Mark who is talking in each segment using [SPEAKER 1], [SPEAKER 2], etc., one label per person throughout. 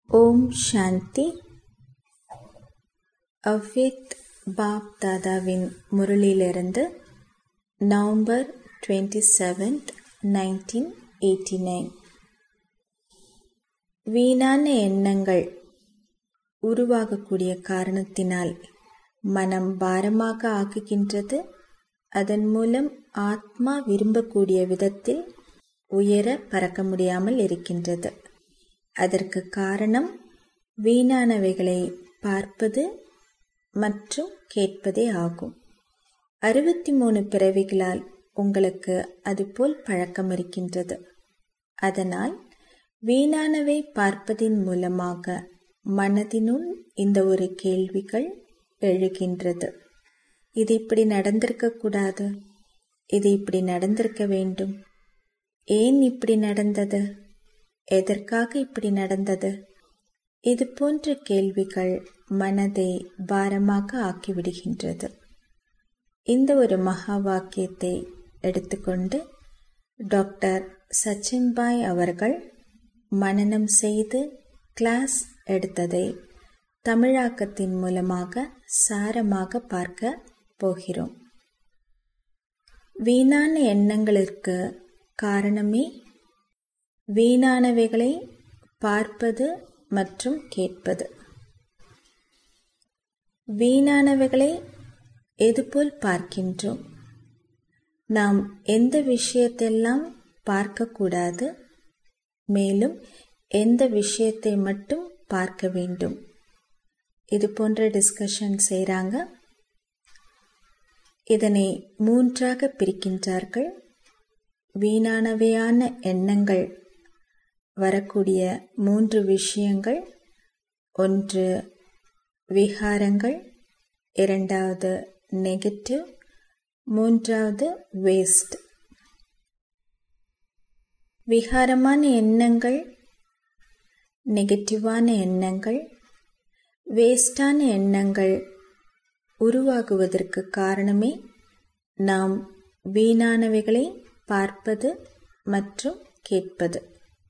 [SPEAKER 1] ஓம் சாந்தி அவ்யக்த் பாப் தாதாவின் முரளிலிருந்து November twenty seventh nineteen eighty nine வீணான எண்ணங்கள் உருவாகக்கூடிய காரணத்தினால் மனம் பாரமாக ஆக்குகின்றது அதன் மூலம் ஆத்மா விரும்பக்கூடிய விதத்தில் உயர பறக்க முடியாமல் இருக்கின்றது அதற்கு காரணம் வீணானவைகளை பார்ப்பது மற்றும் கேட்பதே ஆகும் அறுபத்தி மூணு பிறவிகளால் உங்களுக்கு அதுபோல் பழக்கம் இருக்கின்றது அதனால் வீணானவை பார்ப்பதின் மூலமாக மனதினுள் இந்த ஒரு கேள்விகள் எழுகின்றது இது இப்படி நடந்திருக்க கூடாது இது இப்படி நடந்திருக்க வேண்டும் ஏன் இப்படி நடந்தது எதற்காக இப்படி நடந்தது இது போன்ற கேள்விகள் மனதை பாரமாக ஆக்கிவிடுகின்றது இந்த ஒரு மகா வாக்கியத்தை எடுத்துக்கொண்டு டாக்டர் சச்சின்பாய் அவர்கள் மனனம் செய்து கிளாஸ் எடுத்ததை தமிழாக்கத்தின் மூலமாக சாரமாக பார்க்க போகிறோம் வீணான எண்ணங்களிற்கு காரணமே வீணானவைகளை பார்ப்பது மற்றும் கேட்பது வீணானவைகளை எதுபோல் பார்க்கின்றோம் நாம் எந்த விஷயத்தெல்லாம் பார்க்கக்கூடாது மேலும் எந்த விஷயத்தை மட்டும் பார்க்க வேண்டும் இது போன்ற டிஸ்கஷன் செய்கிறாங்க இதனை மூன்றாக பிரிக்கின்றார்கள் வீணானவையான எண்ணங்கள் வரக்கூடிய மூன்று விஷயங்கள் ஒன்று விகாரங்கள் இரண்டாவது நெகட்டிவ் மூன்றாவது வேஸ்ட் விகாரமான எண்ணங்கள் நெகட்டிவான எண்ணங்கள் வேஸ்டான எண்ணங்கள் உருவாகுவதற்கு காரணமே நாம் வீணானவைகளை பார்ப்பது மற்றும் கேட்பது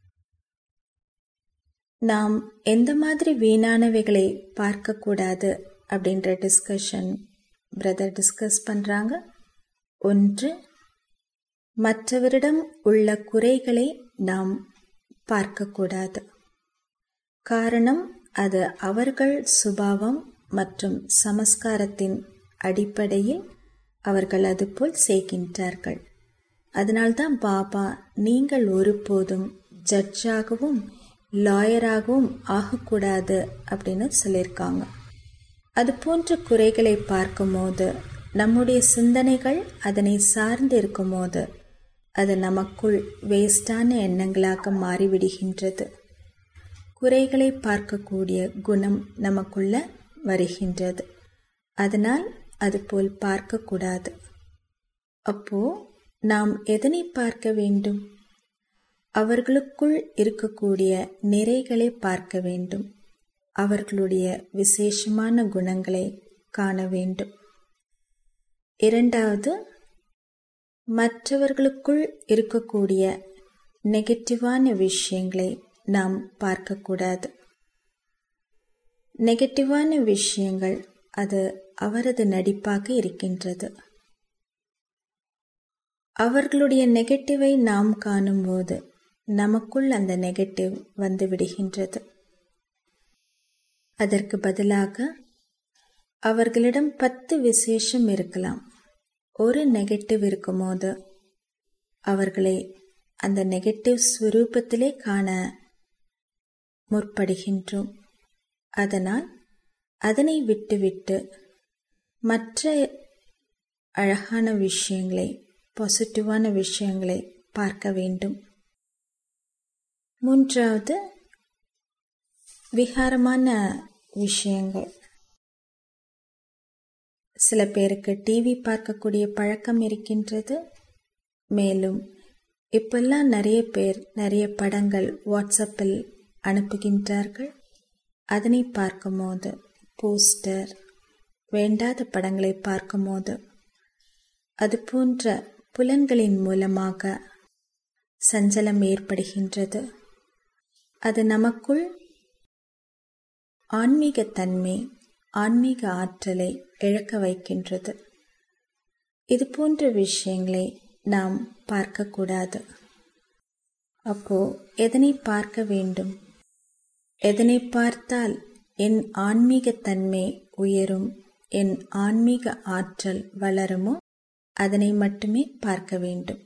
[SPEAKER 1] நாம் எந்த மாதிரி வீணானவைகளை பார்க்கக்கூடாது அப்படின்ற டிஸ்கஷன் பிரதர் டிஸ்கஸ் பண்ணுறாங்க ஒன்று மற்றவரிடம் உள்ள குறைகளை நாம் பார்க்கக்கூடாது காரணம் அது அவர்கள் சுபாவம் மற்றும் சமஸ்காரத்தின் அடிப்படையில் அவர்கள் அதுபோல் செய்கின்றார்கள் அதனால்தான் பாபா நீங்கள் ஒருபோதும் ஜட்ஜாகவும் லாயராகவும் ஆகக்கூடாது அப்படின்னு சொல்லியிருக்காங்க அது போன்ற குறைகளை பார்க்கும்போது நம்முடைய சிந்தனைகள் அதனை சார்ந்து இருக்கும்போது அது நமக்குள் வேஸ்டான எண்ணங்களாக மாறிவிடுகின்றது குறைகளை பார்க்கக்கூடிய குணம் நமக்குள்ள வருகின்றது அதனால் அதுபோல் பார்க்கக்கூடாது அப்போ நாம் எதனை பார்க்க வேண்டும் அவர்களுக்குள் இருக்கக்கூடிய நிறைகளை பார்க்க வேண்டும் அவர்களுடைய விசேஷமான குணங்களை காண வேண்டும் இரண்டாவது மற்றவர்களுக்குள் இருக்கக்கூடிய நெகட்டிவான விஷயங்களை நாம் பார்க்கக்கூடாது நெகட்டிவான விஷயங்கள் அது அவரது நடிப்பாக இருக்கின்றது அவர்களுடைய நெகட்டிவை நாம் காணும்போது நமக்குள் அந்த நெகட்டிவ் வந்து விடுகின்றது அதற்கு பதிலாக அவர்களிடம் பத்து விசேஷம் இருக்கலாம் ஒரு நெகட்டிவ் இருக்கும்போது அவர்களை அந்த நெகட்டிவ் ஸ்வரூபத்திலே காண முற்படுகின்றோம் அதனால் அதனை விட்டுவிட்டு மற்ற அழகான விஷயங்களை பாசிட்டிவான விஷயங்களை பார்க்க வேண்டும் மூன்றாவது விகாரமான விஷயங்கள் சில பேருக்கு டிவி பார்க்கக்கூடிய பழக்கம் இருக்கின்றது மேலும் இப்பெல்லாம் நிறைய பேர் நிறைய படங்கள் வாட்ஸ்அப்பில் அனுப்புகின்றார்கள் அதனை பார்க்கும்போது போஸ்டர் வேண்டாத படங்களை பார்க்கும்போது அது போன்ற புலன்களின் மூலமாக சஞ்சலம் ஏற்படுகின்றது அது நமக்குள் ஆன்மீக தன்மை ஆன்மீக ஆற்றலை இழக்க வைக்கின்றது இது போன்ற விஷயங்களை நாம் பார்க்கக்கூடாது அப்போ எதனை பார்க்க வேண்டும் எதனை பார்த்தால் என் ஆன்மீக தன்மை உயரும் என் ஆன்மீக ஆற்றல் வளருமோ அதனை மட்டுமே பார்க்க வேண்டும்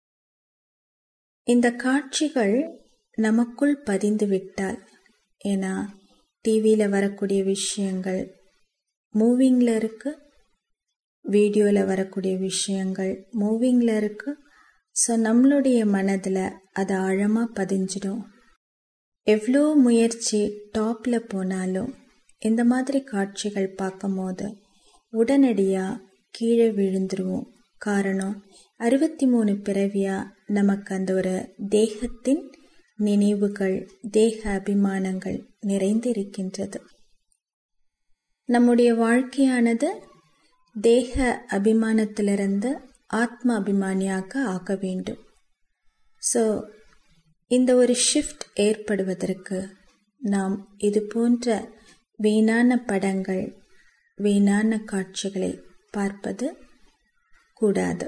[SPEAKER 1] இந்த காட்சிகள் நமக்குள் பதிந்து விட்டால் ஏன்னா டிவியில் வரக்கூடிய விஷயங்கள் மூவிங்கில் இருக்கு வீடியோவில் வரக்கூடிய விஷயங்கள் மூவிங்கில் இருக்கு ஸோ நம்மளுடைய மனதில் அது ஆழமாக பதிஞ்சிடும் எவ்வளோ முயற்சி டாப்பில் போனாலும் இந்த மாதிரி காட்சிகள் பார்க்கும்போது உடனடியாக கீழே விழுந்துருவோம் காரணம் அறுபத்தி மூணு பிறவியா நமக்கு அந்த ஒரு தேகத்தின் நினைவுகள் தேக அபிமானங்கள் நிறைந்து இருக்கின்றது நம்முடைய வாழ்க்கையானது தேக அபிமானத்திலிருந்து ஆத்ம அபிமானியாக ஆக்க வேண்டும் ஸோ இந்த ஒரு ஷிஃப்ட் ஏற்படுவதற்கு நாம் இது போன்ற வீணான படங்கள் வீணான காட்சிகளை பார்ப்பது கூடாது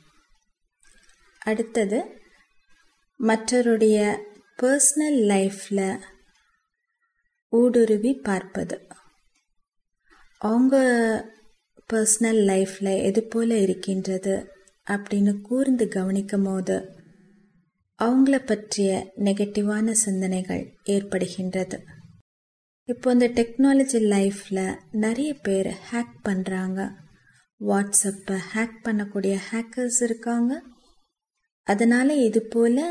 [SPEAKER 1] அடுத்தது மற்றவருடைய பர்சனல் லைஃப்பில் ஊடுருவி பார்ப்பது அவங்க பர்சனல் லைஃப்பில் எது போல் இருக்கின்றது அப்படின்னு கூர்ந்து கவனிக்கும் போது அவங்கள பற்றிய நெகட்டிவான சிந்தனைகள் ஏற்படுகின்றது இப்போ இந்த டெக்னாலஜி லைஃப்பில் நிறைய பேர் ஹேக் பண்ணுறாங்க வாட்ஸ்அப்பை ஹேக் பண்ணக்கூடிய ஹேக்கர்ஸ் இருக்காங்க அதனால் இது போல்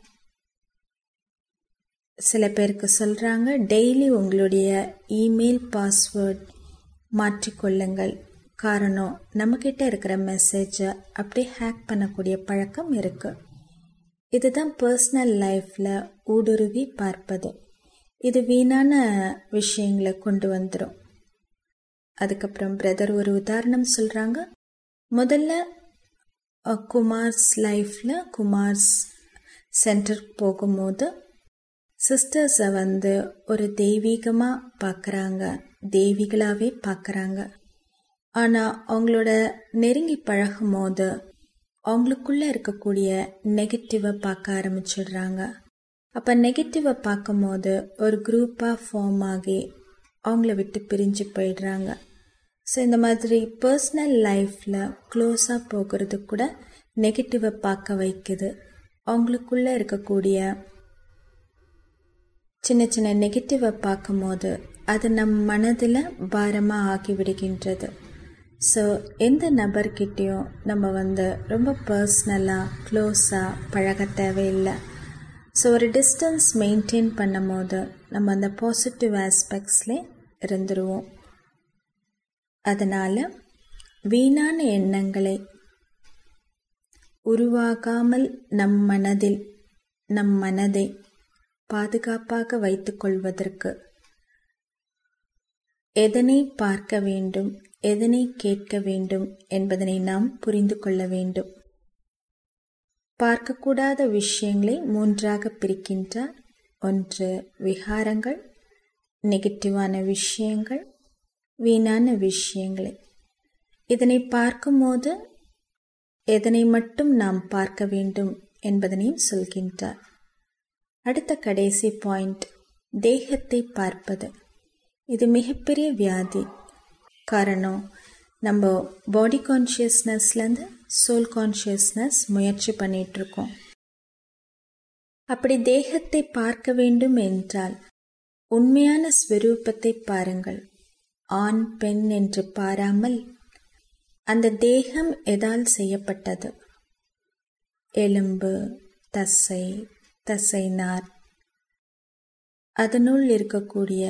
[SPEAKER 1] சில பேருக்கு சொல்கிறாங்க டெய்லி உங்களுடைய இமெயில் பாஸ்வேர்ட் மாற்றிக்கொள்ளுங்கள் காரணம் நம்மக்கிட்ட இருக்கிற மெசேஜை அப்படியே ஹேக் பண்ணக்கூடிய பழக்கம் இருக்குது இதுதான் பர்சனல் லைஃப்பில் ஊடுருவி பார்ப்பது இது வீணான விஷயங்களை கொண்டு வந்துடும் அதுக்கப்புறம் பிரதர் ஒரு உதாரணம் சொல்கிறாங்க முதல்ல குமார்ஸ் லைஃப்பில் குமார்ஸ் சென்டருக்கு போகும்போது சிஸ்டர்ஸை வந்து ஒரு தெய்வீகமாக பார்க்குறாங்க தெய்வீகளாகவே பார்க்குறாங்க ஆனால் அவங்களோட நெருங்கி பழகும் போது அவங்களுக்குள்ளே இருக்கக்கூடிய நெகட்டிவை பார்க்க ஆரம்பிச்சிடுறாங்க அப்போ நெகட்டிவை பார்க்கும்போது ஒரு குரூப்பாக ஃபார்ம் ஆகி அவங்கள விட்டு பிரிஞ்சு போயிடுறாங்க ஸோ இந்த மாதிரி பர்சனல் லைஃப்பில் க்ளோஸாக போகிறது கூட நெகட்டிவை பார்க்க வைக்குது அவங்களுக்குள்ளே இருக்கக்கூடிய சின்ன சின்ன நெகட்டிவை பார்க்கும்போது அது நம் மனதில் பாரமாக ஆக்கி விடுகின்றது ஸோ எந்த நபர்கிட்டையும் நம்ம வந்து ரொம்ப பர்சனலாக க்ளோஸாக பழக தேவையில்லை ஸோ ஒரு டிஸ்டன்ஸ் மெயின்டைன் பண்ணும் போது நம்ம அந்த பாசிட்டிவ் ஆஸ்பெக்ட்ஸ்லே இருந்துருவோம் அதனால் வீணான எண்ணங்களை உருவாகாமல் நம் மனதில் நம் மனதை பாதுகாப்பாக வைத்துக்கொள்வதற்கு எதனை பார்க்க வேண்டும் எதனை கேட்க வேண்டும் என்பதனை நாம் புரிந்து கொள்ள வேண்டும் பார்க்கக்கூடாத விஷயங்களை மூன்றாக பிரிக்கின்றார் ஒன்று விகாரங்கள் நெகட்டிவான விஷயங்கள் வீணான விஷயங்களை இதனை பார்க்கும்போது எதனை மட்டும் நாம் பார்க்க வேண்டும் என்பதனையும் சொல்கின்றார் அடுத்த கடைசி பாயிண்ட் தேகத்தை பார்ப்பது இது மிகப்பெரிய வியாதி காரணம் நம்ம பாடி கான்ஷியஸ்னஸ்லேருந்து சோல் கான்ஷியஸ்னஸ் முயற்சி பண்ணிகிட்ருக்கோம் அப்படி தேகத்தை பார்க்க வேண்டும் என்றால் உண்மையான ஸ்வரூபத்தை பாருங்கள் ஆண் பெண் என்று பாராமல் அந்த தேகம் எதால் செய்யப்பட்டது எலும்பு தசை தசை நார் அதனுள் இருக்கக்கூடிய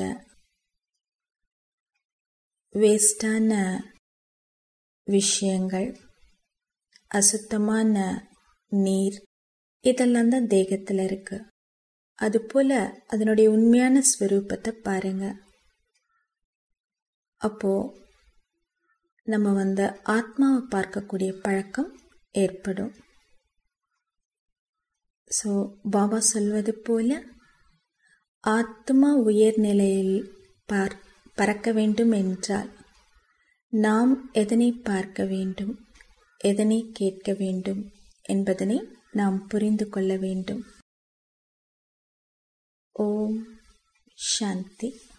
[SPEAKER 1] வேஸ்டான விஷயங்கள் அசுத்தமான நீர் இதெல்லாம் தான் தேகத்தில் இருக்கு அதுபோல் அதனுடைய உண்மையான ஸ்வரூபத்தை பாருங்க அப்போ நம்ம வந்து ஆத்மாவை பார்க்கக்கூடிய பழக்கம் ஏற்படும் ஸோ பாபா சொல்வது போல ஆத்மா உயர்நிலையில் பார் பறக்க வேண்டும் என்றால் நாம் எதனை பார்க்க வேண்டும் எதனை கேட்க வேண்டும் என்பதனை நாம் புரிந்து கொள்ள வேண்டும் ஓம் சாந்தி